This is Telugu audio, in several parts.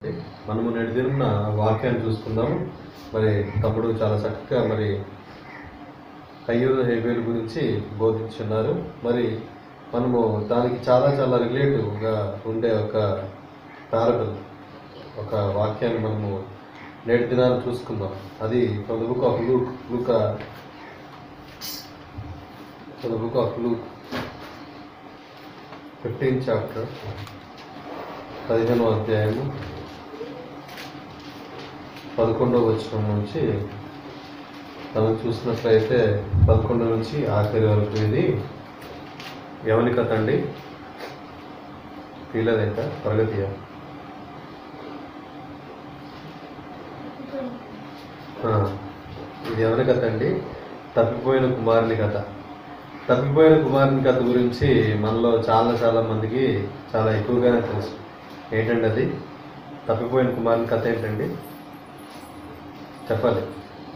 మనము నేటి దిన వాక్యాన్ని చూసుకుందాము మరి తమ్ముడు చాలా చక్కగా మరి కయ్యూరు హేబేలు గురించి బోధించున్నారు మరి మనము దానికి చాలా చాలా రిలేటివ్గా ఉండే ఒక పారబుల్ ఒక వాక్యాన్ని మనము నేటి దినాన్ని చూసుకుందాం అది from the book of Luke లూక from the book of Luke fifteen chapter పదిహేనో అధ్యాయము పదకొండవ వచనం నుంచి మనం చూసినట్లయితే పదకొండు నుంచి ఆఖరి వరకు ఇది ఎవరి కథ అండి తీయలేదంట ప్రగతియా ఆ, ఇది ఎవరి కథ అండి తప్పిపోయిన కుమారుని కథ తప్పిపోయిన కుమారుని కథ గురించి మనలో చాలా చాలా మందికి చాలా ఎక్కువగానే తెలుసు ఏంటండి అది తప్పిపోయిన కుమారుని కథ ఏంటండి చెప్పాలి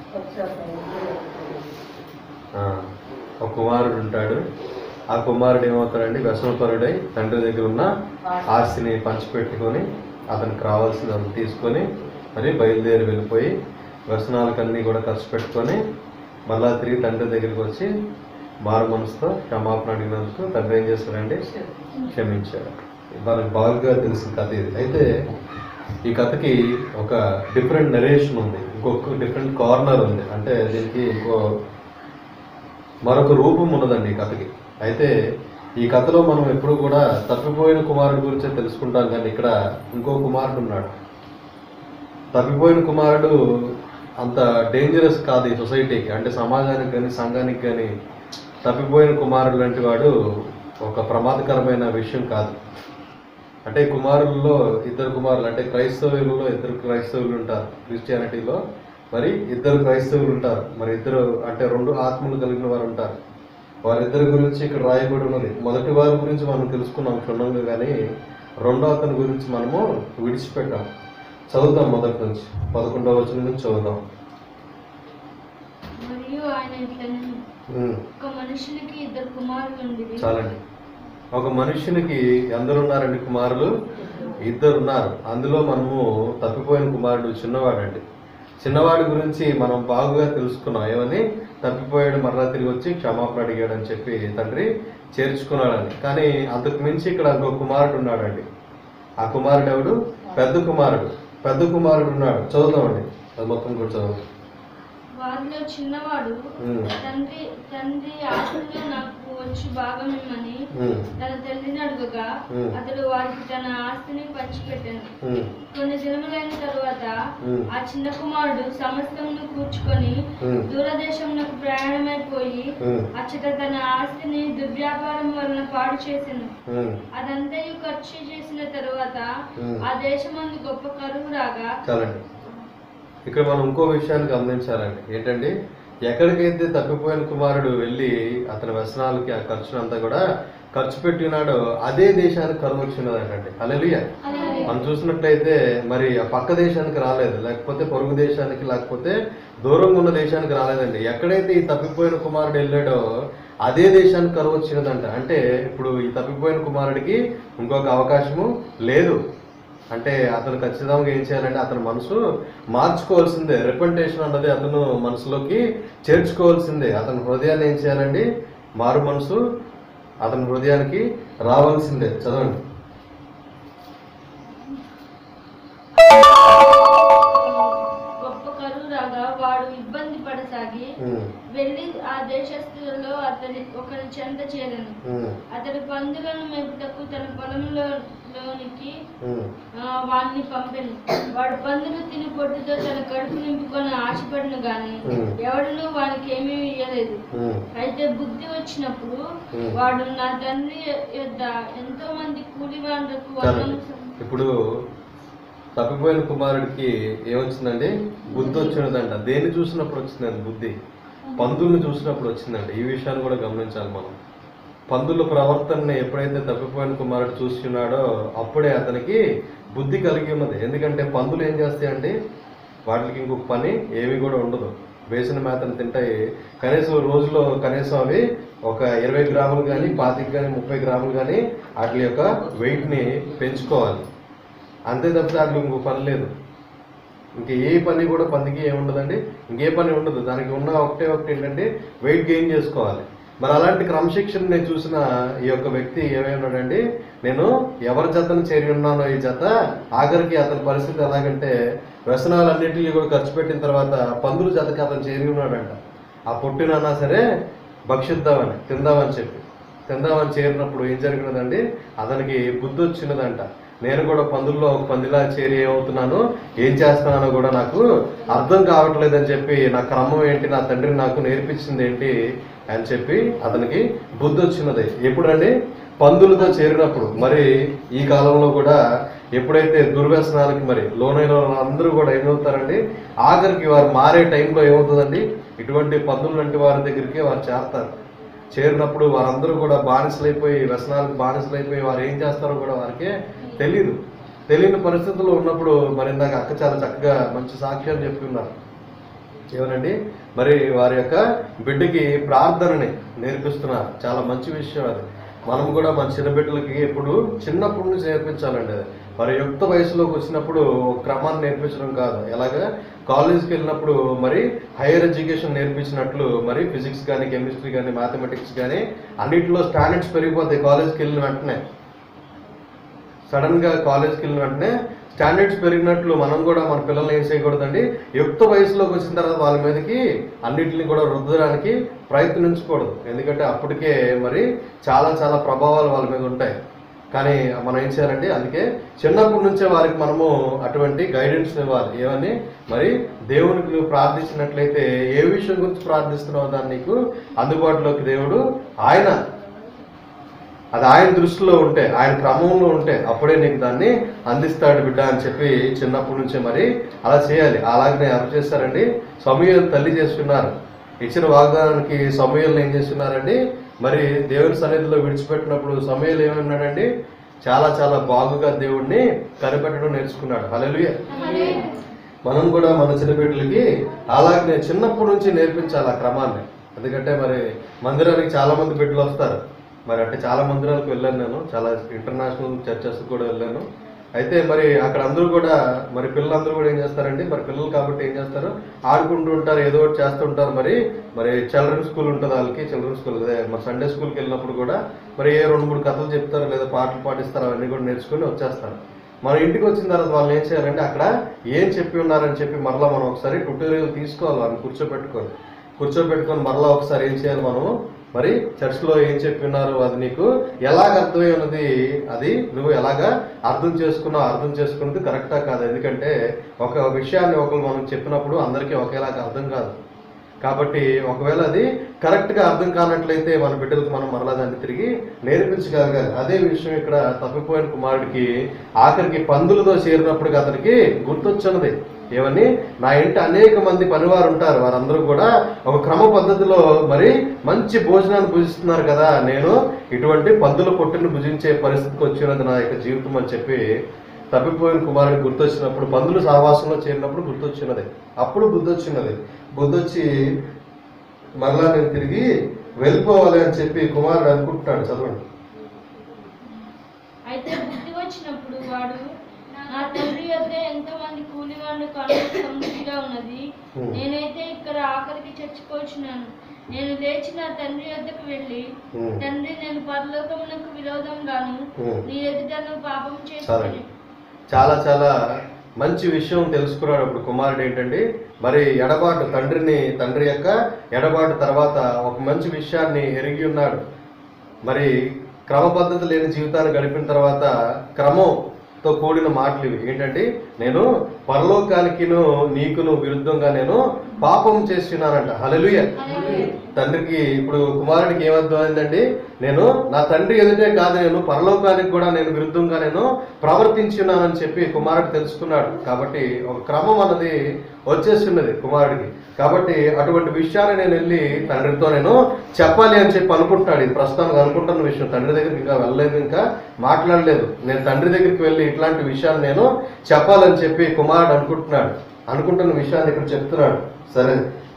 ఆ, ఒక కుమారుడు ఉంటాడు ఆ కుమారుడు ఏమవుతాడండి వ్యసనపరుడై తండ్రి దగ్గర ఉన్న ఆస్తిని పంచిపెట్టుకొని అతనికి కావాల్సినవి తీసుకొని మరి బయలుదేరి వెళ్ళిపోయి వ్యసనాలకన్నీ కూడా ఖర్చు పెట్టుకొని మళ్ళా తిరిగి తండ్రి దగ్గరికి వచ్చి మారు మనసుతో క్షమాపణ అడిగినందుకు తండ్రి ఏం చేస్తాడండి క్షమించాడు మనకు బాగా తెలిసిన కథ ఇది అయితే ఈ కథకి ఒక డిఫరెంట్ నరేషన్ ఉంది ఇంకొక డిఫరెంట్ కార్నర్ ఉంది అంటే దీనికి ఇంకో మరొక రూపం ఉన్నదండి ఈ కథకి అయితే ఈ కథలో మనం ఎప్పుడు కూడా తప్పిపోయిన కుమారుడు గురించే తెలుసుకుంటాం కానీ ఇక్కడ ఇంకో కుమారుడు ఉన్నాడు తప్పిపోయిన కుమారుడు అంత డేంజరస్ కాదు ఈ సొసైటీకి అంటే సమాజానికి కానీ సంఘానికి కానీ తప్పిపోయిన కుమారుడు లాంటి వాడు ఒక ప్రమాదకరమైన విషయం కాదు అంటే కుమారుల్లో ఇద్దరు కుమారులు అంటే క్రైస్తవులలో ఇద్దరు క్రైస్తవులు ఉంటారు క్రిస్టియానిటీలో మరి ఇద్దరు క్రైస్తవులు ఉంటారు మరి ఇద్దరు అంటే రెండు ఆత్మలు కలిగిన వారు ఉంటారు వారిద్దరి గురించి ఇక్కడ రాయబడి ఉన్నది మొదటి వారి గురించి మనం తెలుసుకున్నాం క్షుణ్ణంగా కానీ రెండో అతని గురించి మనము విడిచిపెట్టాం చదువుదాం మొదటి నుంచి పదకొండవ వచనం నుంచి చదువుదాం మరియు ఆయన ఇట్లా ఉమ్, ఒక మనుషునికి ఇద్దరు కుమారులు ఉండేవి చాలండి ఒక మనుష్యునికి ఎందరు ఉన్నారండి కుమారులు ఇద్దరు ఉన్నారు అందులో మనము తప్పిపోయిన కుమారుడు చిన్నవాడండి చిన్నవాడి గురించి మనం బాగుగా తెలుసుకున్నాం ఏమని తప్పిపోయాడు మరలా తిరిగి వచ్చి క్షమాపణ అడిగాడు అని చెప్పి తండ్రి చేర్చుకున్నాడని కానీ అంతకు మించి ఇక్కడ ఇంకో కుమారుడు ఉన్నాడండి ఆ కుమారుడు ఎవడు పెద్ద కుమారుడు పెద్ద కుమారుడు ఉన్నాడు చదువుదామండి అది మొత్తం కూడా చదువు వారిలో చిన్నవాడు ఉమ్, తండ్రి తండ్రి ఆస్తిలో నాకు వచ్చి భాగం ఇమ్మని ఉమ్, తన తండ్రిని అడుగగా ఉమ్. అతడు వారికి తన ఆస్తిని పంచిపెట్టాను ఉమ్, కొన్ని దినములైన తరువాత ఉమ్, ఆ చిన్న కుమారుడు సమస్తమును కూర్చుకొని ఉమ్, దూరదేశంలో ప్రయాణమైపోయి ఉమ్, అచ్చట తన ఆస్తిని దుర్వ్యాపారం వలన పాడు చేసెను ఉమ్. అదంతయు ఖర్చు చేసిన తరువాత ఉమ్. ఆ దేశమందు గొప్ప కరువు రాగా చాలండి ఇక్కడ మనం ఇంకో విషయాన్ని గమనించాలండి ఏంటండి ఎక్కడికైతే తప్పిపోయిన కుమారుడు వెళ్ళి అతని వ్యసనాలకి ఆ ఖర్చునంతా కూడా ఖర్చు పెట్టినాడో అదే దేశానికి కరువు వచ్చినదంటండి అలెలుయ మనం చూసినట్లయితే మరి ఆ పక్క దేశానికి రాలేదు లేకపోతే పొరుగు దేశానికి లేకపోతే దూరంగా ఉన్న దేశానికి రాలేదండి ఎక్కడైతే ఈ తప్పిపోయిన కుమారుడు వెళ్ళాడో అదే దేశానికి కరువు వచ్చినదంట అంటే ఇప్పుడు ఈ తప్పిపోయిన కుమారుడికి ఇంకొక అవకాశము లేదు అంటే అతను ఖచ్చితంగా ఏం చేయాలంటే అతని మనసు మార్చుకోవాల్సిందే రిపెంటేషన్ అన్నది అతను మనసులోకి చేర్చుకోవాల్సిందే అతని హృదయాన్ని ఏం చేయాలండి మారు మనసు అతని హృదయానికి రావాల్సిందే చదవండి గొప్ప కరువు రాగా వాడు ఇబ్బంది పడసాగి ఉమ్, వెళ్ళి ఆ దేశస్తులలో అతని ఒకరి చెంత చేరను ఉమ్, అతడు పందులను మేపుటకు తన పొలంలో లోనికి ఉమ్, ఆ, వాణ్ణి పంపెను వాడు పందులు తిని పొట్టుతో తన కడుపు నింపుకొని ఆశపడను గాని ఉమ్. ఎవడును వానికి ఏమీ ఇయ్యలేదు ఉమ్, అయితే బుద్ధి వచ్చినప్పుడు ఉమ్. వాడు నా తండ్రి యొద్ద ఎంతో మంది కూలి వాళ్ళకు చాలండి. ఇప్పుడు తప్పిపోయిన కుమారుడికి ఏమొచ్చిందండి బుద్ధి వచ్చినదంట దేన్ని చూసినప్పుడు వచ్చిందండి బుద్ధి పందుల్ని చూసినప్పుడు వచ్చిందండి ఈ విషయాన్ని కూడా గమనించాలి మనం పందుల ప్రవర్తనని ఎప్పుడైతే తప్పిపోయిన కుమారుడు చూస్తున్నాడో అప్పుడే అతనికి బుద్ధి కలిగి ఉన్నది ఎందుకంటే పందులు ఏం చేస్తాయండి వాటికి ఇంకొక పని ఏమీ కూడా ఉండదు వేసిన మేతను తింటాయి కనీసం రోజులో కనీసం అవి ఒక ఇరవై గ్రాములు కానీ పాతిక కానీ ముప్పై గ్రాములు కానీ వాటి యొక్క వెయిట్ని పెంచుకోవాలి అంతే తప్పితే దాంట్లో ఇంకో పని లేదు ఇంక ఏ పని కూడా పందికి ఏముండదండి ఇంకే పని ఉండదు దానికి ఉన్న ఒకటే ఒకటి ఏంటంటే వెయిట్ గెయిన్ చేసుకోవాలి మరి అలాంటి క్రమశిక్షణ నేను చూసిన ఈ యొక్క వ్యక్తి ఏమైనాడండి నేను ఎవరి జతను చేరి ఉన్నానో ఈ జత ఆఖరికి అతని పరిస్థితి ఎలాగంటే వ్యసనాలన్నింటినీ కూడా ఖర్చు పెట్టిన తర్వాత పందుల జతకి అతను చేరి ఉన్నాడంట ఆ పొట్టినన్నా సరే భక్షిద్దామని తిందామని చెప్పి తిందామని చేరినప్పుడు ఏం జరిగినదండి అతనికి బుద్ధి వచ్చినదంట నేను కూడా పందుల్లో ఒక పందిలా చేరి ఏమవుతున్నాను ఏం చేస్తున్నానో కూడా నాకు అర్థం కావట్లేదని చెప్పి నా క్రమం ఏంటి నా తండ్రి నాకు నేర్పించింది ఏంటి అని చెప్పి అతనికి బుద్ధి వచ్చినది ఎప్పుడండి పందులతో చేరినప్పుడు మరి ఈ కాలంలో కూడా ఎప్పుడైతే దుర్వ్యసనాలకి మరి లోనైన అందరూ కూడా ఏమవుతారండి ఆఖరికి వారు మారే టైంలో ఏమవుతుందండి ఇటువంటి పందులు లాంటి వారి దగ్గరికి వారు చేస్తారు చేరినప్పుడు వారందరూ కూడా బానిసలైపోయి వ్యసనాలకు బానిసలైపోయి వారు ఏం చేస్తారో కూడా వారికి తెలియదు తెలియని పరిస్థితుల్లో ఉన్నప్పుడు మరి ఇందాక అక్క చాలా చక్కగా మంచి సాక్ష్యాలు చెప్పి ఉన్నారు ఏమనండి మరి వారి యొక్క బిడ్డకి ప్రార్థనని నేర్పిస్తున్నారు చాలా మంచి విషయం అది మనం కూడా మన చిన్న బిడ్డలకి ఎప్పుడు చిన్నప్పటి నుంచి నేర్పించాలండి అది మరి యుక్త వయసులోకి వచ్చినప్పుడు ఒక క్రమాన్ని నేర్పించడం కాదు ఎలాగా కాలేజ్కి వెళ్ళినప్పుడు మరి హైయర్ ఎడ్యుకేషన్ నేర్పించినట్లు మరి ఫిజిక్స్ కానీ కెమిస్ట్రీ కానీ మ్యాథమెటిక్స్ కానీ అన్నింటిలో స్టాండర్డ్స్ పెరిగిపోతాయి కాలేజ్కి వెళ్ళిన వెంటనే సడన్ గా కాలేజ్కి వెళ్ళిన వెంటనే స్టాండర్డ్స్ పెరిగినట్లు మనం కూడా మన పిల్లల్ని ఏం చేయకూడదండి యుక్త వయసులోకి వచ్చిన తర్వాత వాళ్ళ మీదకి అన్నిటిని కూడా రుద్దడానికి ప్రయత్నించకూడదు ఎందుకంటే అప్పటికే మరి చాలా చాలా ప్రభావాలు వాళ్ళ మీద ఉంటాయి కానీ మనం ఏం చేయాలంటే అందుకే చిన్నప్పటి నుంచే వారికి మనము అటువంటి గైడెన్స్ ఇవ్వాలి ఏమని మరి దేవునికి నువ్వు ప్రార్థించినట్లయితే ఏ విషయం గురించి ప్రార్థిస్తున్నావు దాన్ని నీకు అందుబాటులోకి దేవుడు ఆయన అది ఆయన దృష్టిలో ఉంటే ఆయన క్రమంలో ఉంటే అప్పుడే నీకు దాన్ని అందిస్తాడు బిడ్డ అని చెప్పి చిన్నప్పటి నుంచే మరి అలా చేయాలి అలాగనే ఎవరు చేస్తారండి సమూహలు తల్లి చేస్తున్నారు ఇచ్చిన వాగ్దానానికి సమూహలు ఏం చేస్తున్నారండి మరి దేవుని సన్నిధిలో విడిచిపెట్టినప్పుడు సమూహలు ఏమన్నాడండి చాలా చాలా బాగుగా దేవుడిని కనిపెట్టడం నేర్చుకున్నాడు హల్లెలూయా మనం కూడా మన చిన్నపిల్లలకి అలాగనే చిన్నప్పటి నుంచి నేర్పించాలి ఆ క్రమాన్ని ఎందుకంటే మరి మందిరానికి చాలా మంది బిడ్డలు వస్తారు మరి అంటే చాలా మందిరాలకు వెళ్ళాను నేను చాలా ఇంటర్నేషనల్ చర్చెస్ కూడా వెళ్ళాను అయితే మరి అక్కడ అందరూ కూడా మరి పిల్లలందరూ కూడా ఏం చేస్తారండి మరి పిల్లలు కాబట్టి ఏం చేస్తారు ఆడుకుంటూ ఉంటారు ఏదో ఒకటి చేస్తుంటారు మరి మరి చిల్డ్రన్ స్కూల్ ఉంటుంది వాళ్ళకి చిల్డ్రన్ స్కూల్ అదే మరి సండే స్కూల్కి వెళ్ళినప్పుడు కూడా మరి ఏ రెండు మూడు కథలు చెప్తారు లేదా పాటలు పాటిస్తారు అవన్నీ కూడా నేర్చుకుని వచ్చేస్తారు మన ఇంటికి వచ్చిన తర్వాత వాళ్ళు ఏం చేయాలంటే అక్కడ ఏం చెప్పి ఉన్నారని చెప్పి మరలా మనం ఒకసారి ట్యూటోరియల్ తీసుకోవాలి వాళ్ళని కూర్చోబెట్టుకొని కూర్చోబెట్టుకొని మరలా ఒకసారి ఏం చేయాలి మనము మరి చర్చ్లో ఏం చెప్పి ఉన్నారు అది నీకు ఎలాగ అర్థమై ఉన్నది అది నువ్వు ఎలాగా అర్థం చేసుకున్నావు అర్థం చేసుకున్నది కరెక్టా కాదు ఎందుకంటే ఒక విషయాన్ని ఒకరు మనం చెప్పినప్పుడు అందరికీ ఒకేలాగా అర్థం కాదు కాబట్టి ఒకవేళ అది కరెక్ట్గా అర్థం కానట్లయితే మన బిడ్డలకు మనం మరలా దాన్ని తిరిగి నేర్పించగలగాలి అదే విషయం ఇక్కడ తప్పిపోయిన కుమారుడికి ఆఖరికి పందులతో చేరినప్పుడు అతనికి గుర్తొచ్చినది ఏమని నా ఇంటి అనేక మంది పనివారు ఉంటారు వారందరూ కూడా ఒక క్రమ పద్ధతిలో మరి మంచి భోజనాన్ని భుజిస్తున్నారు కదా నేను ఇటువంటి పందుల పొట్టును భుజించే పరిస్థితికి వచ్చినది నా యొక్క జీవితం అని చెప్పి తప్పిపోయిన కుమారుడు గుర్తొచ్చినప్పుడు పందులు సహవాసంలో చేరినప్పుడు గుర్తొచ్చినది అప్పుడు బుద్ధి వచ్చినది బుద్ధి వచ్చి మరలా నేను తిరిగి వెళ్ళిపోవాలి అని చెప్పి కుమారుడు అనుకుంటున్నాడు చదవండి అయితే బుద్ధి వచ్చినప్పుడు వాడు నా తండ్రి వద్ద ఎంతో మంది కూలి వాళ్ళు కనుక సమృద్ధిగా ఉన్నది Hmm. నేనైతే ఇక్కడ ఆఖరికి చచ్చిపోచున్నాను నేను లేచి నా తండ్రి వద్దకు వెళ్ళి Hmm. తండ్రి నేను పరలోకమునకు విరోధంగాను Hmm. నీ ఎదుట నువ్వు పాపం చాలండి చేసుకుని చాలా చాలా మంచి విషయం తెలుసుకున్నాడు అప్పుడు కుమారుడు ఏంటండి మరి ఎడబాటు తండ్రిని తండ్రి యొక్క ఎడబాటు తర్వాత ఒక మంచి విషయాన్ని ఎరిగి ఉన్నాడు మరి క్రమ పద్ధతి లేని జీవితాన్ని గడిపిన తర్వాత క్రమంతో కూడిన మాటలు ఇవి ఏంటంటే నేను పరలోకానికిను నీకును విరుద్ధంగా నేను పాపం చేస్తున్నానంట హల్లెలూయా తండ్రికి ఇప్పుడు కుమారుడికి ఏమర్థమైందండి నేను నా తండ్రి ఎదుటే కాదు నేను పరలోకానికి కూడా నేను విరుద్ధంగా నేను ప్రవర్తించున్నానని చెప్పి కుమారుడు తెలుసుకున్నాడు కాబట్టి ఒక క్రమం అన్నది వచ్చేస్తున్నది కుమారుడికి కాబట్టి అటువంటి విషయాన్ని నేను వెళ్ళి తండ్రితో నేను చెప్పాలి అని చెప్పి అనుకుంటున్నాడు ఇది ప్రస్తుతానికి అనుకుంటున్న విషయం తండ్రి దగ్గరికి ఇంకా వెళ్ళలేదు ఇంకా మాట్లాడలేదు నేను తండ్రి దగ్గరికి వెళ్ళి ఇట్లాంటి విషయాన్ని నేను చెప్పాలని చెప్పి కుమారుడు అనుకుంటున్నాడు అనుకుంటున్న విషయాన్ని ఇక్కడ చెప్తున్నాడు సరే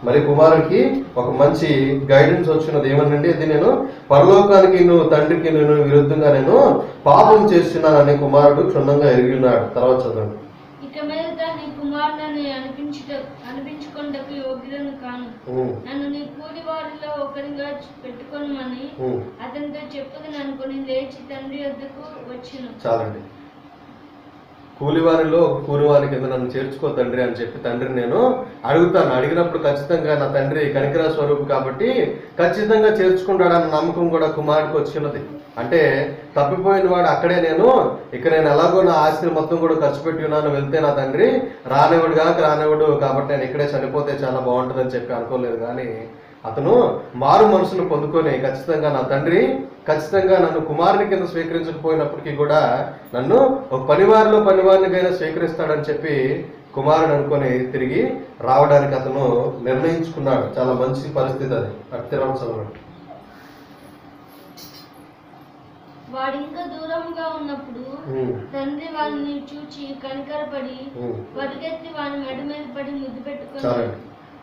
మరి కుమారుడికి ఒక మంచి గైడెన్స్ వచ్చినది ఏమనండి ఇది నేను పరలోకానికి నువ్వు తండ్రికి నేను విరుద్ధంగా నేను పాపం చేస్తున్నానని కుమారుడు క్షుణ్ణంగా ఎరిగి ఉన్నాడు తర్వాత చదవండి ఇక మీదట నీ కుమారుని అనిపించుట అనిపించుకొండకు యోగ్యులను కాను ఉమ్, నన్ను నీ కూలి వారిలో ఒకరిగా పెట్టుకొనమని ఉమ్, అతనితో చెప్పుదని అనుకుని లేచి తండ్రి వద్దకు వచ్చును చాలండి కూలివారిలో ఒక కూలివారి కింద నన్ను చేర్చుకో తండ్రి అని చెప్పి తండ్రిని నేను అడుగుతాను అడిగినప్పుడు ఖచ్చితంగా నా తండ్రి కనికరా స్వరూపు కాబట్టి ఖచ్చితంగా చేర్చుకుంటాడన్న నమ్మకం కూడా కుమారుడికి వచ్చినది అంటే తప్పిపోయిన వాడు అక్కడే నేను ఇక నేను ఎలాగో నా ఆస్తిని మొత్తం కూడా ఖర్చు పెట్టి ఉన్నాను వెళ్తే నా తండ్రి రానివాడు కాక రానివాడు కాబట్టి నేను ఇక్కడే చనిపోతే చాలా బాగుంటుందని చెప్పి అనుకోలేదు కానీ అతను మారు మనసును పొందుకొని ఖచ్చితంగా నా తండ్రి ఖచ్చితంగా నన్ను కుమారుని కింద స్వీకరించకపోయినప్పటికీ కూడా నన్ను ఒక పనివారిలో పనివారినికైనా స్వీకరిస్తాడని చెప్పి కుమారుడు అనుకొని తిరిగి రావడానికి అతను నిర్ణయించుకున్నాడు చాలా మంచి పరిస్థితి అది అత్తిరామ చదవండి వాడు ఇంకా దూరంగా ఉన్నప్పుడు ఉమ్, తండ్రి వాడిని చూచి కనికరపడి ఉమ్. పరిగెత్తి వాని మెడ మీద పడి ముద్దు పెట్టుకొని చాలండి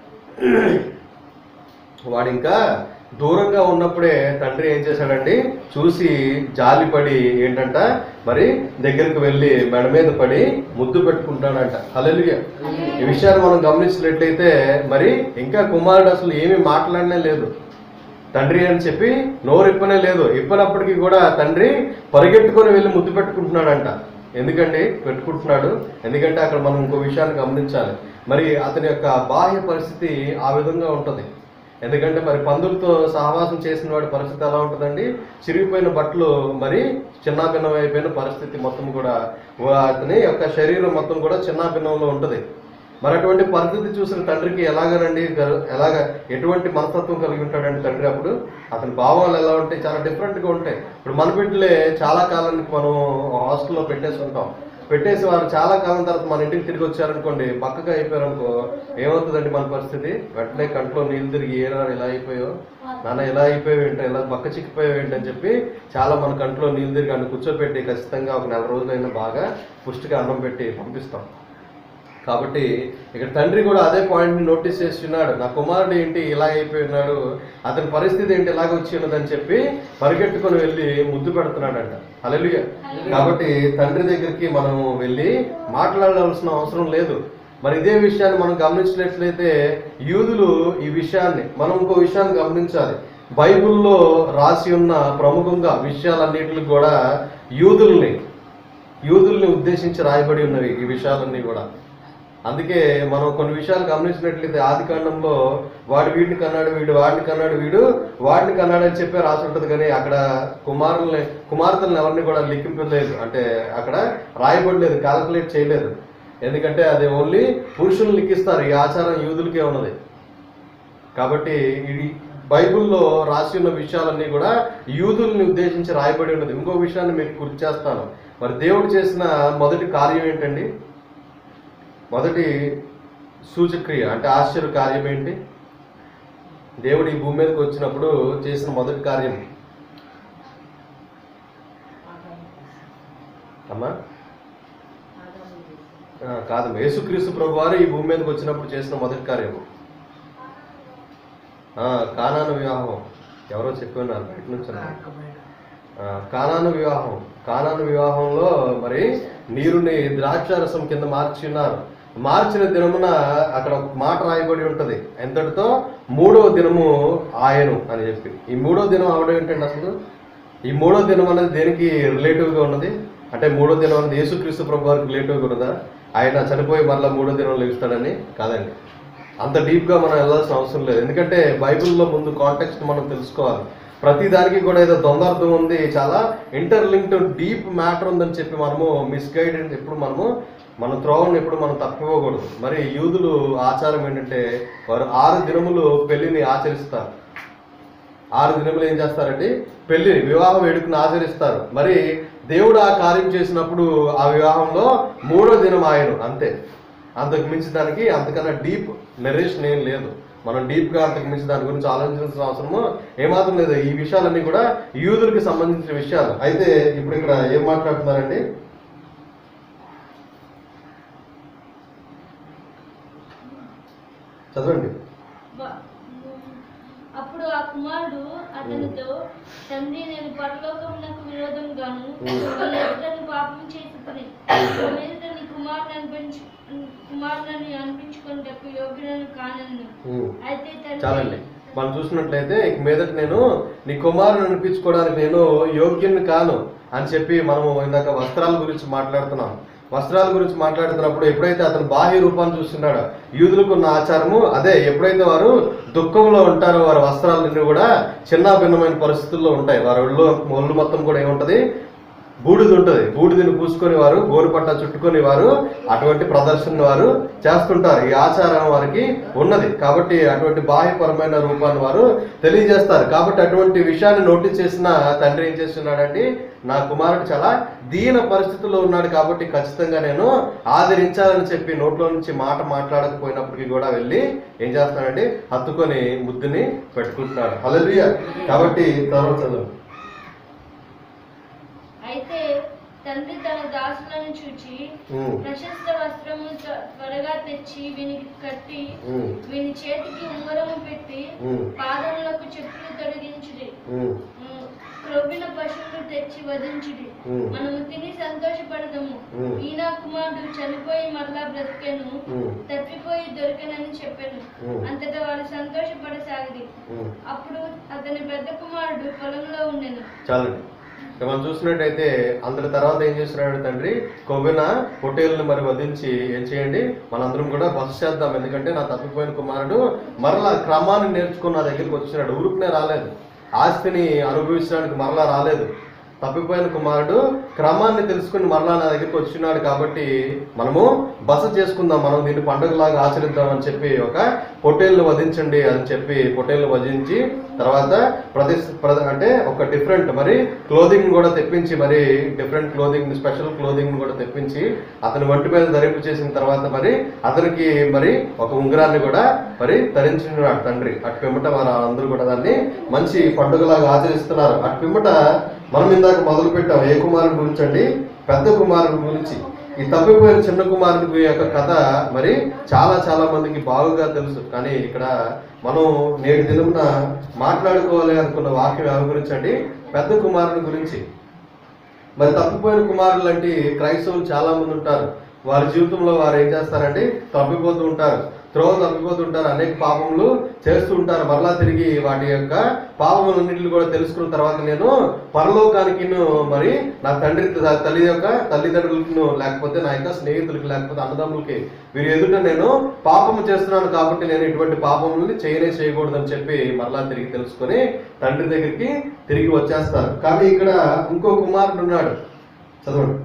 వాడు ఇంకా దూరంగా ఉన్నప్పుడే తండ్రి ఏం చేశాడండి చూసి జాలిపడి ఏంటంట మరి దగ్గరికి వెళ్ళి మెడ మీద పడి ముద్దు పెట్టుకుంటాడంట హల్లెలూయా ఈ విషయాన్ని మనం గమనించినట్లయితే మరి ఇంకా కుమారుడు అసలు ఏమీ మాట్లాడనే లేదు తండ్రి అని చెప్పి నోరు ఇప్పనే లేదు ఇప్పనప్పటికీ కూడా తండ్రి పరిగెట్టుకొని వెళ్ళి ముద్దు పెట్టుకుంటున్నాడంట ఎందుకండి పెట్టుకుంటున్నాడు ఎందుకంటే అక్కడ మనం ఇంకో విషయాన్ని గమనించాలి మరి అతని యొక్క బాహ్య పరిస్థితి ఆ విధంగా ఉంటుంది ఎందుకంటే మరి పందులతో సహవాసం చేసిన వాడి పరిస్థితి ఎలా ఉంటుందండి చిరిగిపోయిన బట్టలు మరి చిన్నాభిన్నం అయిపోయిన పరిస్థితి మొత్తం కూడా వా- అతని యొక్క శరీరం మొత్తం కూడా చిన్నాభిన్నంలో ఉంటుంది మరి అటువంటి పరిస్థితి చూసిన తండ్రికి ఎలాగనండి గ- ఎలాగ ఎటువంటి మనస్తత్వం కలిగి ఉంటాడండి తండ్రి అప్పుడు అతని భావాలు ఎలా ఉంటాయి చాలా డిఫరెంట్గా ఉంటాయి ఇప్పుడు మన బిడ్డలే చాలా కాలానికి మనం హాస్టల్లో పెట్టేసి ఉంటాం పెట్టేసి వారు చాలా కాలం తర్వాత మన ఇంటికి తిరిగి వచ్చారనుకోండి పక్కగా అయిపోయారు అనుకో ఏమవుతుందండి మన పరిస్థితి వెంటనే కంట్లో నీళ్ళు తిరిగి ఏరా ఇలా అయిపోయావు నాన్న ఇలా అయిపోయావు ఏంటో ఇలా బక్క చిక్కిపోయావు ఏంటి అని చెప్పి చాలా మన కంట్లో నీళ్ళు తిరిగి అన్ని కూర్చోబెట్టి ఖచ్చితంగా ఒక నెల రోజులైనా బాగా పుష్టిగా అన్నం పెట్టి పంపిస్తాం కాబట్టి ఇక్కడ తండ్రి కూడా అదే పాయింట్ని నోటీస్ చేస్తున్నాడు నా కుమారుడు ఏంటి ఇలా అయిపోయి ఉన్నాడు అతని పరిస్థితి ఏంటి ఇలాగ వచ్చి ఉన్నదని చెప్పి పరిగెట్టుకొని వెళ్ళి ముద్దు పెడుతున్నాడంట అలెలుగా కాబట్టి తండ్రి దగ్గరికి మనం వెళ్ళి మాట్లాడాల్సిన అవసరం లేదు మరి ఇదే విషయాన్ని మనం గమనించినట్లయితే యూదులు ఈ విషయాన్ని మనం ఇంకో విషయాన్ని గమనించాలి బైబిల్లో రాసి ఉన్న ప్రముఖంగా విషయాలన్నిటికి కూడా యూదుల్ని యూదుల్ని ఉద్దేశించి రాయబడి ఉన్నవి ఈ విషయాలన్నీ కూడా అందుకే మనం కొన్ని విషయాలు గమనించినట్లయితే ఆది కాండంలో వాడు వీడిని కన్నాడు వీడు వాడిని కన్నాడు వీడు వాడిని కన్నాడు అని చెప్పి రాసి ఉంటుంది కానీ అక్కడ కుమారుల్ని కుమార్తెలను ఎవరిని కూడా లిఖింపలేదు అంటే అక్కడ రాయబడలేదు క్యాలిక్యులేట్ చేయలేదు ఎందుకంటే అది ఓన్లీ పురుషులు లిఖిస్తారు ఈ ఆచారం యూదులకే ఉన్నది కాబట్టి ఇది బైబిల్లో రాసి ఉన్న విషయాలన్నీ కూడా యూదుల్ని ఉద్దేశించి రాయబడి ఉన్నది ఇంకో విషయాన్ని మీకు గుర్తు చేస్తాను మరి దేవుడు చేసిన మొదటి కార్యం ఏంటండి మొదటి సూచక్రియ అంటే ఆశ్చర్య కార్యం ఏంటి దేవుడు ఈ భూమి మీదకి వచ్చినప్పుడు చేసిన మొదటి కార్యం అమ్మా ఆ, కాదు యేసుక్రీస్తు ప్రభు వారు ఈ భూమి మీదకి వచ్చినప్పుడు చేసిన మొదటి కార్యం ఆ, కానాను వివాహం ఎవరో చెప్పి ఉన్నారు బయట నుంచి ఉన్నారు. ఆ, కానాను వివాహం కానాను వివాహంలో మరి నీరుని ద్రాక్షారసం కింద మార్చి ఉన్నారు మార్చిన దినమున అక్కడ ఒక మాట రాయబడి ఉంటది ఎంతటితో మూడవ దినము ఆయను అని చెప్పి ఈ మూడో దినం అవడం ఏంటండి అసలు ఈ మూడో దినం అనేది దేనికి రిలేటివ్ గా ఉన్నది అంటే మూడో దినం అనేది యేసుక్రీస్తు ప్రభు వారికి రిలేటివ్ గా ఉన్నదా ఆయన చనిపోయి మళ్ళీ మూడో దినం లెగుస్తాడని కాదండి అంత డీప్ గా మనం వెళ్ళాల్సిన అవసరం లేదు ఎందుకంటే బైబిల్లో ముందు కాంటెక్స్ట్ మనం తెలుసుకోవాలి ప్రతి దానికి కూడా ఏదో దొందార్థం ఉంది చాలా ఇంటర్లింక్డ్ డీప్ మ్యాటర్ ఉందని చెప్పి మనము మిస్గైడెడ్ ఎప్పుడు మనము మన త్రోవను ఎప్పుడు మనం తప్పిపోకూడదు మరి యూదులు ఆచారం ఏంటంటే వారు ఆరు దినములు పెళ్లిని ఆచరిస్తారు ఆరు దినములు ఏం చేస్తారండి పెళ్లిని వివాహ వేడుకను ఆచరిస్తారు మరి దేవుడు ఆ కార్యం చేసినప్పుడు ఆ వివాహంలో మూడో దినం ఆయన అంతే అంతకు మించి దానికి అంతకన్నా డీప్ నెరేషన్ ఏం లేదు మనం డీప్ గా అంతకు మించి దాని గురించి ఆలోచించాల్సిన అవసరము ఏమాత్రం లేదు ఈ విషయాలన్నీ కూడా యూదులకి సంబంధించిన విషయాలు అయితే ఇప్పుడు ఇక్కడ ఏం మాట్లాడుతున్నారండి చదవండి వా- అప్పుడు ఆ కుమారుడు అతనితో తండ్రి నేను పరలోకమునకు విరోధంగాను వాళ్ళ ఎదుటను పాపం చేసి మీద నీ కుమారుని అనిపించు కుమారుని అనిపించుకుని యోగ్యులను కానను ఉమ్. అయితే తండ్రి చాలండి మనం చూసినట్లయితే ఇక మీదట నేను నీ కుమారుని అనిపించుకోవడానికి నేను యోగ్యుని కాను అని చెప్పి మనము ఇందాక వస్త్రాల గురించి మాట్లాడుతున్నాం వస్త్రాల గురించి మాట్లాడుతున్నప్పుడు ఎప్పుడైతే అతను బాహ్య రూపాన్ని చూస్తున్నాడో యూదులకు ఉన్న ఆచారము అదే ఎప్పుడైతే వారు దుఃఖంలో ఉంటారో వారి వస్త్రాలన్నీ కూడా చిన్న భిన్నమైన పరిస్థితుల్లో ఉంటాయి వారి ఒళ్ళు ఒళ్ళు మొత్తం కూడా ఏముంటది బూడిద ఉంటుంది బూడిదని పూసుకొని వారు గోరుపట్ట చుట్టుకొని వారు అటువంటి ప్రదర్శన వారు చేస్తుంటారు ఈ ఆచారం వారికి ఉన్నది కాబట్టి అటువంటి బాహ్యపరమైన రూపాన్ని వారు తెలియజేస్తారు కాబట్టి అటువంటి విషయాన్ని నోటీస్ చేసిన తండ్రి ఏం చేస్తున్నాడంటే నా కుమారుడు చాలా దీన పరిస్థితుల్లో ఉన్నాడు కాబట్టి ఖచ్చితంగా నేను ఆదరించాలని చెప్పి నోట్లో నుంచి మాట మాట్లాడకపోయినప్పటికీ కూడా వెళ్ళి ఏం చేస్తానండి హత్తుకొని ముద్దుని పెట్టుకుంటున్నాడు హల్లెలూయా కాబట్టి తర్వాత చదువు అయితే తండ్రి తన దాసులను చూచి ఉమ్, ప్రశస్త వస్త్రము త్వ- త్వరగా తెచ్చి వీనికి కట్టి ఉమ్, వీని చేతికి ఉంగరము పెట్టి ఉమ్, పాదములకు చెప్పులు తొలగించుడి ఉమ్, ఉమ్, క్రొవ్విన పశువులు తెచ్చి వధించుడి ఉమ్. మనము తిని సంతోషపడదాము ఉమ్. ఈయన కుమారుడు చనిపోయి మరలా బ్రతికెను ఉమ్, తప్పిపోయి దొరికెనని చెప్పాను ఉమ్. అంతటా వారు సంతోషపడసాగింది ఉమ్. అప్పుడు అతని పెద్ద కుమారుడు పొలంలో ఉండెను చాలండి ఇక మనం చూసినట్టయితే అందరి తర్వాత ఏం చేస్తున్నాడు తండ్రి కొవ్విన పొట్టేళ్ళని మరి వధించి ఏం చేయండి మనందరం కూడా బస చేద్దాం ఎందుకంటే నా తప్పిపోయిన కుమారుడు మరలా క్రమాన్ని నేర్చుకుని నా దగ్గరికి వచ్చినాడు ఊరుకునే రాలేదు ఆస్తిని అనుభవించడానికి మరలా రాలేదు తప్పిపోయిన కుమారుడు క్రమాన్ని తెలుసుకుని మరలా నా దగ్గరికి వచ్చినాడు కాబట్టి మనము బస చేసుకుందాం మనం దీన్ని పండుగలాగా ఆచరిద్దాం అని చెప్పి ఒక పొట్టేళ్ళు వధించండి అని చెప్పి పొట్టేళ్ళు వధించి తర్వాత ప్రతి ప్ర- అంటే ఒక డిఫరెంట్ మరి క్లోదింగ్ కూడా తెప్పించి మరి డిఫరెంట్ క్లోదింగ్ స్పెషల్ క్లోదింగ్ కూడా తెప్పించి అతని ఒంటి మీద ధరింపు చేసిన తర్వాత మరి అతనికి మరి ఒక ఉంగరాన్ని కూడా మరి ధరించినాడు తండ్రి అటు పిమ్మట మన అందరూ కూడా దాన్ని మంచి పండుగలాగా ఆచరిస్తున్నారు అటు పిమ్మట మనం ఇందాక మొదలు పెట్టాం ఏ కుమారుడి గురించి అండి పెద్ద కుమారుడి గురించి ఈ తప్పిపోయిన చిన్న కుమారుడి యొక్క కథ మరి చాలా చాలా మందికి బాగుగా తెలుసు కానీ ఇక్కడ మనం నేటి దినమున మాట్లాడుకోవాలి అనుకున్న వాక్యం ఎవరి గురించి అండి పెద్ద కుమారుని గురించి మరి తప్పిపోయిన కుమారులు లాంటి క్రైస్తవులు చాలా మంది ఉంటారు వారి జీవితంలో వారు ఏం చేస్తారంటే తప్పిపోతూ ఉంటారు త్రోవ తప్పిపోతూ ఉంటారు అనేక పాపములు చేస్తూ ఉంటారు మరలా తిరిగి వాటి యొక్క పాపములన్నింటిని కూడా తెలుసుకున్న తర్వాత నేను పరలోకానికి మరి నా తండ్రి త- తల్లి యొక్క తల్లిదండ్రులకు లేకపోతే నా యొక్క స్నేహితులకి లేకపోతే అన్నదమ్ములకి వీరి ఎదుట నేను పాపము చేస్తున్నాను కాబట్టి నేను ఇటువంటి పాపములని చేయనే చేయకూడదని చెప్పి మరలా తిరిగి తెలుసుకొని తండ్రి దగ్గరికి తిరిగి వచ్చేస్తారు కానీ ఇక్కడ ఇంకో కుమారుడు ఉన్నాడు చదవండి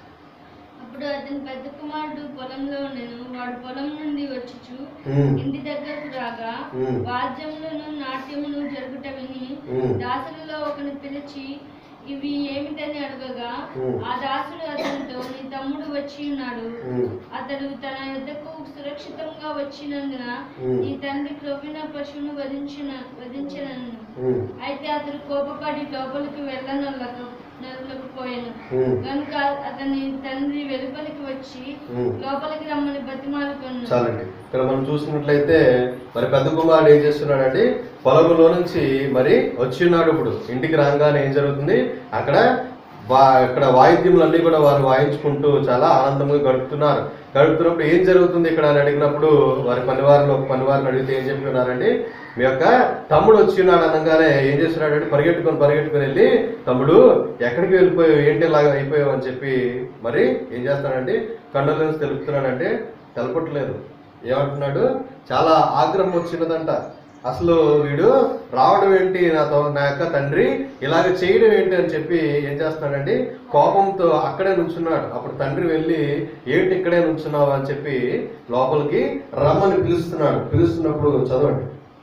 అప్పుడు అతని పెద్ద కుమారుడు పొలంలో ఉండెను వాడు పొలం నుండి వచ్చుచు ఉమ్, ఇంటి దగ్గరకు రాగా ఉమ్, వాద్యములను నాట్యమును జరుగుట విని ఉమ్, దాసులలో ఒకని పిలిచి ఇవి ఏమిటని అడగగా ఉమ్. ఆ దాసుడు అతనితో నీ తమ్ముడు వచ్చి ఉన్నాడు ఉమ్, అతడు తన యొద్దకు సురక్షితంగా వచ్చినందున ఉమ్. నీ తండ్రి క్రొవ్విన పశువును వధించిన వధించినను ఉమ్, అయితే అతడు కోపపడి లోపలికి వెళ్ళనొల్లక నొల్లకపోయాను ఉమ్, కనుక అతని తండ్రి వెలుపలికి వచ్చి ఉమ్. లోపలికి రమ్మని బతిమాలుకొన్నాడు చాలండి ఇక్కడ మనం చూసినట్లయితే మరి పెద్ద కుమారుడు ఏం చేస్తున్నాడంటే పొలంలో నుంచి మరి వచ్చిన్నాడు ఇప్పుడు ఇంటికి రాగానే ఏం జరుగుతుంది అక్కడ వా ఇక్కడ వాయిద్యములన్నీ కూడా వారు వాయించుకుంటూ చాలా ఆనందంగా గడుపుతున్నారు గడుపుతున్నప్పుడు ఏం జరుగుతుంది ఇక్కడ అని అడిగినప్పుడు వారి పనివారిని ఒక పనివారిని అడిగితే ఏం చెప్తున్నారండి మీ యొక్క తమ్ముడు వచ్చి ఉన్నాడు అనగానే ఏం చేస్తున్నాడంటే పరిగెట్టుకొని పరిగెట్టుకొని వెళ్ళి తమ్ముడు ఎక్కడికి వెళ్ళిపోయావు ఏంటి ఇలాగా అయిపోయావు అని చెప్పి మరి ఏం చేస్తాడంటే కన్నుల నుంచి తెలుపుతున్నాడంటే తెలపట్లేదు ఏమంటున్నాడు చాలా ఆగ్రహం వచ్చినదంట అసలు వీడు రావడం ఏంటి నాతో నా యొక్క తండ్రి ఇలాగ చేయడం ఏంటి అని చెప్పి ఏం చేస్తున్నాడండి కోపంతో అక్కడే నుంచున్నాడు అప్పుడు తండ్రి వెళ్ళి ఏంటి ఇక్కడే నుంచున్నావు అని చెప్పి లోపలికి రమ్మని పిలుస్తున్నాడు పిలుస్తున్నప్పుడు చదవండి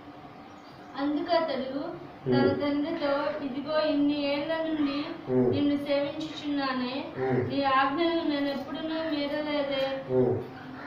అందుకు అతడు తన తండ్రితో ఇదిగో ఇన్ని ఏళ్ల నుండి ఉమ్. నిన్ను సేవించుచున్నానే ఉమ్, నీ ఆజ్ఞను నేను ఎప్పుడూ మీరలేదే ఉమ్,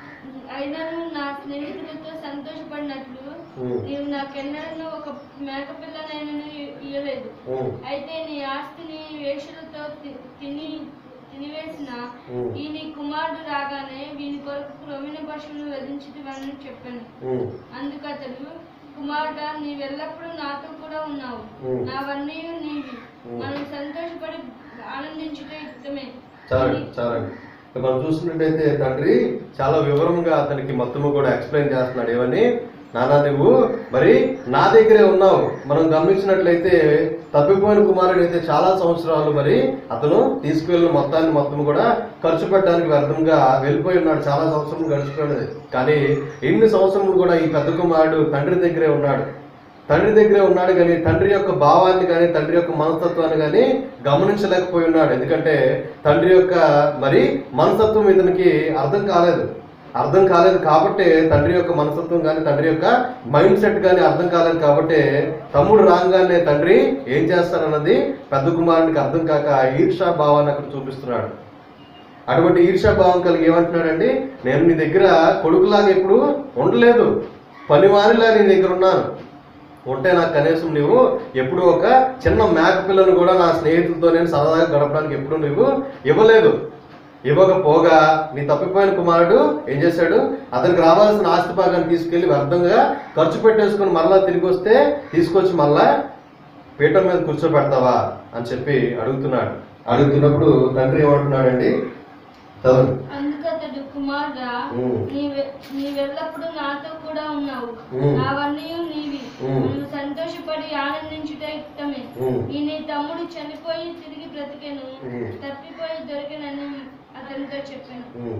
అయినను నా స్నేహితులతో సంతోషపడినట్లు ఉమ్, నీవు నాకెన్నడూ ఒక మేకపిల్లనైనను ఇయ్యలేదు ఉమ్, అయితే నీ ఆస్తిని వేషులతో తి- తిని తినివేసిన ఉమ్, ఈ నీ కుమారుడు రాగానే వీని కొరకు క్రొమిన పశువును వధించుటివని చెప్పాను ఉమ్, అందుకు అతడు కుమారుడా నీవెల్లప్పుడూ నాతో కూడా ఉన్నావు ఉమ్. నావన్నీ నీవి ఉమ్. మనం సంతోషపడి ఆనందించుట యుక్తమే చాలండి చాలండి ఇక మనం చూసినట్టయితే తండ్రి చాలా వివరంగా అతనికి మొత్తము కూడా ఎక్స్ప్లెయిన్ చేస్తున్నాడు ఏమని నాన్న నువ్వు మరి నా దగ్గరే ఉన్నావు మనం గమనించినట్లయితే తప్పిపోయిన కుమారుడు అయితే చాలా సంవత్సరాలు మరి అతను తీసుకువెళ్ళిన మొత్తాన్ని మొత్తం కూడా ఖర్చు పెట్టడానికి వ్యర్థంగా వెళ్ళిపోయి ఉన్నాడు చాలా సంవత్సరం గడిచిపోయినది కానీ ఎన్ని సంవత్సరములు కూడా ఈ పెద్ద కుమారుడు తండ్రి దగ్గరే ఉన్నాడు తండ్రి దగ్గరే ఉన్నాడు కానీ తండ్రి యొక్క భావాన్ని కానీ తండ్రి యొక్క మనస్తత్వాన్ని కానీ గమనించలేకపోయి ఉన్నాడు ఎందుకంటే తండ్రి యొక్క మరి మనస్తత్వం ఇతనికి అర్థం కాలేదు అర్థం కాలేదు కాబట్టి తండ్రి యొక్క మనస్తత్వం కానీ తండ్రి యొక్క మైండ్ సెట్ కానీ అర్థం కాలేదు కాబట్టి తమ్ముడు రాగానే తండ్రి ఏం చేస్తాడన్నది పెద్ద కుమారునికి అర్థం కాక ఈర్షా భావాన్ని అక్కడ చూపిస్తున్నాడు అటువంటి ఈర్షా భావం కలిగి ఏమంటున్నాడండి నేను నీ దగ్గర కొడుకులాగా ఎప్పుడు ఉండలేదు పనివారిలా నీ దగ్గర ఉన్నాను ఉంటే నాకు కనీసం నువ్వు ఎప్పుడు ఒక చిన్న మేక పిల్లను కూడా నా స్నేహితులతో నేను సరదాగా గడపడానికి ఎప్పుడు నువ్వు ఇవ్వలేదు ఇవ్వకపోగా నీ తప్పిపోయిన కుమారుడు ఏం చేశాడు అతనికి రావాల్సిన ఆస్తి భాగాన్ని తీసుకెళ్లి వ్యర్థంగా ఖర్చు పెట్టేసుకుని మరలా తిరిగి వస్తే తీసుకొచ్చి మళ్ళా పీఠం మీద కూర్చోబెడతావా అని చెప్పి అడుగుతున్నాడు అడుగుతున్నప్పుడు తండ్రి ఏమంటున్నాడండి చదువు అందుకు అతడు కుమారుడా ఉమ్. నీవె నీవెల్లప్పుడూ నాతో కూడా ఉన్నావు ఉమ్. నావన్నీ నీవి ఉమ్. మనం సంతోషపడి ఆనందించుట యుక్తమే ఉమ్. ఈ నీ తమ్ముడు చనిపోయి తిరిగి బ్రతికెను ఉమ్. తప్పిపోయి దొరికినని అతనితో చెప్పాను ఉమ్.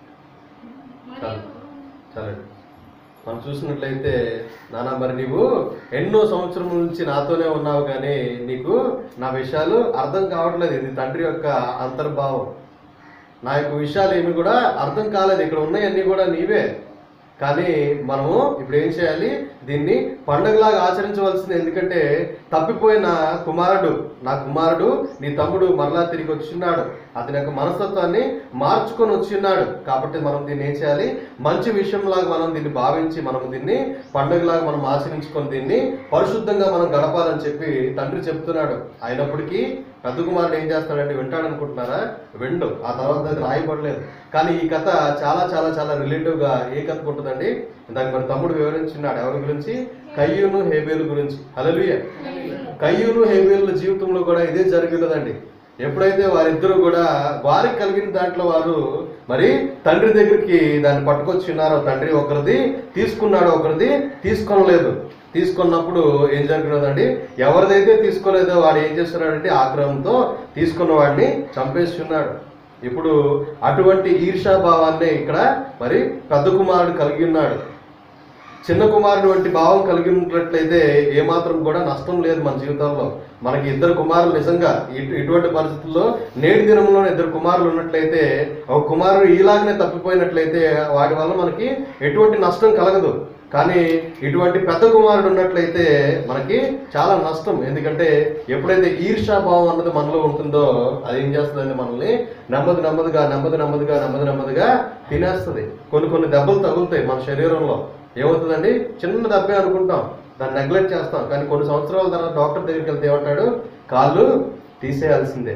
మరియు సరే మనం చూసినట్లయితే నాన్న మరి నీవు ఎన్నో సంవత్సరముల నుంచి నాతోనే ఉన్నావు కానీ నీకు నా విషయాలు అర్థం కావట్లేదు ఇది తండ్రి యొక్క అంతర్భావం నా యొక్క విషయాలు ఏమి కూడా అర్థం కాలేదు ఇక్కడ ఉన్నాయన్నీ కూడా నీవే కానీ మనము ఇప్పుడు ఏం చేయాలి దీన్ని పండగలాగా ఆచరించవలసింది ఎందుకంటే తప్పిపోయిన కుమారుడు నా కుమారుడు నీ తమ్ముడు మరలా తిరిగి వచ్చిన్నాడు అతని యొక్క మనస్తత్వాన్ని మార్చుకొని వచ్చిన్నాడు కాబట్టి మనం దీన్ని ఏం చేయాలి మంచి విషయంలాగా మనం దీన్ని భావించి మనం దీన్ని పండుగలాగా మనం ఆచరించుకొని దీన్ని పరిశుద్ధంగా మనం గడపాలని చెప్పి తండ్రి చెప్తున్నాడు అయినప్పటికీ పెద్ద కుమారుడు ఏం చేస్తాడంటే వింటాడు అనుకుంటున్నారా విండు ఆ తర్వాత అది రాయబడలేదు కానీ ఈ కథ చాలా చాలా చాలా రిలేటివ్ గా ఏ కథ ఉంటుందండి ఇందాక మరి తమ్ముడు వివరించున్నాడు ఎవరి గురించి కయ్యూను హేబేలు గురించి హలలుయ కయ్యూను హేబేలు జీవితంలో కూడా ఇదే జరుగుతుందండి ఎప్పుడైతే వారిద్దరూ కూడా వారికి కలిగిన దాంట్లో వారు మరి తండ్రి దగ్గరికి దాన్ని పట్టుకొచ్చిన్నారో తండ్రి ఒకరిది తీసుకున్నాడు ఒకరిది తీసుకోలేదు తీసుకున్నప్పుడు ఏం జరిగినదండి ఎవరిదైతే తీసుకోలేదో వాడు ఏం చేస్తున్నాడంటే ఆగ్రహంతో తీసుకున్న వాడిని చంపేస్తున్నాడు ఇప్పుడు అటువంటి ఈర్షాభావాన్ని ఇక్కడ మరి పెద్ద కుమారుడు కలిగి ఉన్నాడు చిన్న కుమారుడు వంటి భావం కలిగి ఉన్నట్లయితే ఏమాత్రం కూడా నష్టం లేదు మన జీవితంలో మనకి ఇద్దరు కుమారులు నిజంగా ఇటు ఇటువంటి పరిస్థితుల్లో నేటి దినంలో ఇద్దరు కుమారులు ఉన్నట్లయితే ఒక కుమారుడు ఈలాగనే తప్పిపోయినట్లయితే వాటి వల్ల మనకి ఎటువంటి నష్టం కలగదు కానీ ఇటువంటి పెద్ద కుమారుడు ఉన్నట్లయితే మనకి చాలా నష్టం ఎందుకంటే ఎప్పుడైతే ఈర్షాభావం అన్నది మనలో ఉంటుందో అది ఏం చేస్తుందంటే మనల్ని నెమ్మది నెమ్మదిగా నెమ్మది నెమ్మదిగా నెమ్మది నెమ్మదిగా తినేస్తుంది కొన్ని కొన్ని దెబ్బలు తగులుతాయి మన శరీరంలో ఏమవుతుందండి చిన్న దెబ్బే అనుకుంటాం దాన్ని నెగ్లెక్ట్ చేస్తాం కానీ కొన్ని సంవత్సరాల తర్వాత డాక్టర్ దగ్గరికి వెళ్తే ఏమంటాడు కాళ్ళు తీసేయాల్సిందే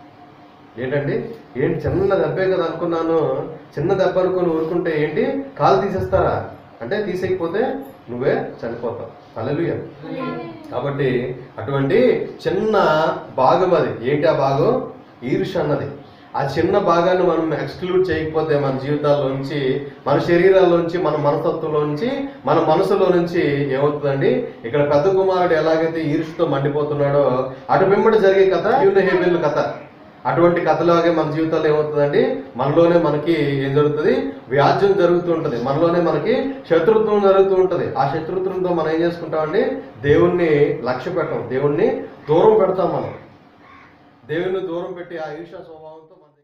ఏంటండి ఏంటి చిన్న దెబ్బే కదా అనుకున్నాను చిన్న దెబ్బ అనుకుని ఊరుకుంటే ఏంటి కాలు తీసేస్తారా అంటే తీసేయకపోతే నువ్వే చనిపోతావు అలలుయ కాబట్టి అటువంటి చిన్న భాగం అది ఏంటి ఆ భాగం ఈర్ష అన్నది ఆ చిన్న భాగాన్ని మనం ఎక్స్క్లూడ్ చేయకపోతే మన జీవితాల్లో నుంచి మన శరీరాల్లో నుంచి మన మనస్తత్వంలో నుంచి మన మనసులో నుంచి ఏమవుతుందండి ఇక్కడ పెద్ద కుమారుడు ఎలాగైతే ఈర్షతో మండిపోతున్నాడో అటు వెంబడి జరిగే కథ హేబెల్ కథ అటువంటి కథలాగే మన జీవితాల్లో ఏమవుతుందండి మనలోనే మనకి ఏం జరుగుతుంది వ్యాజ్యం జరుగుతూ ఉంటుంది మనలోనే మనకి శత్రుత్వం జరుగుతూ ఉంటుంది ఆ శత్రుత్వంతో మనం ఏం చేసుకుంటామండి దేవుణ్ణి లక్ష్య పెట్టం దేవుణ్ణి దూరం పెడతాం మనం దేవుణ్ణి దూరం పెట్టి ఆ ఈర్షా స్వభావంతో మనం